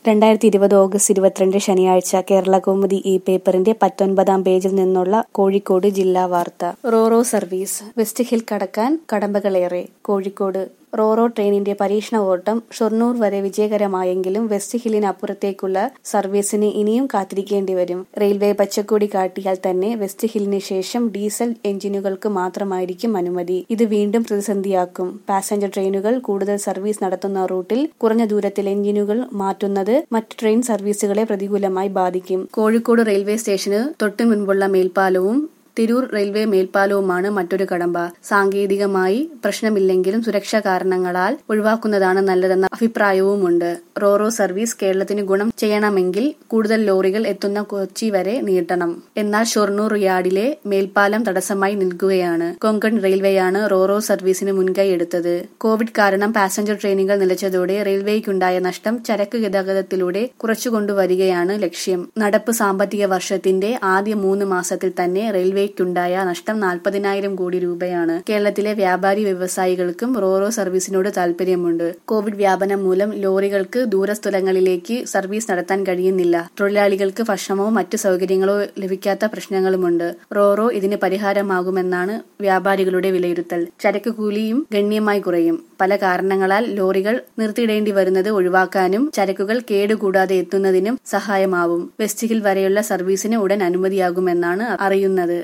രണ്ടായിരത്തി ഇരുപത് ഓഗസ്റ്റ് ഇരുപത്തിരണ്ട് ശനിയാഴ്ച കേരളകൗമുദി ഈ പേപ്പറിന്റെ പത്തൊൻപതാം പേജിൽ നിന്നുള്ള കോഴിക്കോട് ജില്ലാ വാർത്ത റോറോ സർവീസ് വെസ്റ്റ് ഹിൽ കടക്കാൻ കടമ്പകളേറെ കോഴിക്കോട് റോറോ ട്രെയിനിന്റെ പരീക്ഷണ ഓട്ടം ഷൊർണൂർ വരെ വിജയകരമായെങ്കിലും വെസ്റ്റ് ഹില്ലിനപ്പുറത്തേക്കുള്ള സർവീസിന് ഇനിയും കാത്തിരിക്കേണ്ടി വരും റെയിൽവേ പച്ചക്കൊടി കാട്ടിയാൽ തന്നെ വെസ്റ്റ് ഹില്ലിന് ശേഷം ഡീസൽ എഞ്ചിനുകൾക്ക് മാത്രമായിരിക്കും അനുമതി ഇത് വീണ്ടും പ്രതിസന്ധിയാക്കും പാസഞ്ചർ ട്രെയിനുകൾ കൂടുതൽ സർവീസ് നടത്തുന്ന റൂട്ടിൽ കുറഞ്ഞ ദൂരത്തിൽ എഞ്ചിനുകൾ മാറ്റുന്നത് മറ്റ് ട്രെയിൻ സർവീസുകളെ പ്രതികൂലമായി ബാധിക്കും കോഴിക്കോട് റെയിൽവേ സ്റ്റേഷന് തൊട്ടു മുൻപുള്ള മേൽപ്പാലവും തിരൂർ റെയിൽവേ മേൽപ്പാലവുമാണ് മറ്റൊരു കടമ്പ സാങ്കേതികമായി പ്രശ്നമില്ലെങ്കിലും സുരക്ഷാ കാരണങ്ങളാൽ ഒഴിവാക്കുന്നതാണ് നല്ലതെന്ന അഭിപ്രായവുമുണ്ട് റോറോ സർവീസ് കേരളത്തിന് ഗുണം ചെയ്യണമെങ്കിൽ കൂടുതൽ ലോറികൾ എത്തുന്ന കൊച്ചി വരെ നീട്ടണം എന്നാൽ ഷൊർണൂർ യാർഡിലെ മേൽപ്പാലം തടസ്സമായി നിൽക്കുകയാണ് കൊങ്കൺ റെയിൽവേയാണ് റോറോ സർവീസിന് മുൻകൈ എടുത്തത് കോവിഡ് കാരണം പാസഞ്ചർ ട്രെയിനുകൾ നിലച്ചതോടെ റെയിൽവേക്കുണ്ടായ നഷ്ടം ചരക്ക് ഗതാഗതത്തിലൂടെ കുറച്ചുകൊണ്ടുവരികയാണ് ലക്ഷ്യം നടപ്പ് സാമ്പത്തിക വർഷത്തിന്റെ ആദ്യ മൂന്ന് മാസത്തിൽ തന്നെ റെയിൽവേ റെയിൽവേക്കുണ്ടായ നഷ്ടം നാൽപ്പതിനായിരം കോടി രൂപയാണ് കേരളത്തിലെ വ്യാപാരി വ്യവസായികൾക്കും റോറോ സർവീസിനോട് താൽപര്യമുണ്ട് കോവിഡ് വ്യാപനം മൂലം ലോറികൾക്ക് ദൂരസ്ഥലങ്ങളിലേക്ക് സർവീസ് നടത്താൻ കഴിയുന്നില്ല തൊഴിലാളികൾക്ക് ഭക്ഷണമോ മറ്റു സൗകര്യങ്ങളോ ലഭിക്കാത്ത പ്രശ്നങ്ങളുമുണ്ട് റോറോ ഇതിന് പരിഹാരമാകുമെന്നാണ് വ്യാപാരികളുടെ വിലയിരുത്തൽ ചരക്ക് കൂലിയും ഗണ്യമായി കുറയും പല കാരണങ്ങളാൽ ലോറികൾ നിർത്തിയിടേണ്ടി വരുന്നത് ഒഴിവാക്കാനും ചരക്കുകൾ കേടുകൂടാതെ എത്തുന്നതിനും സഹായമാവും വെസ്റ്റ് ഹിൽ വരെയുള്ള സർവീസിന് ഉടൻ അനുമതിയാകുമെന്നാണ് അറിയുന്നത്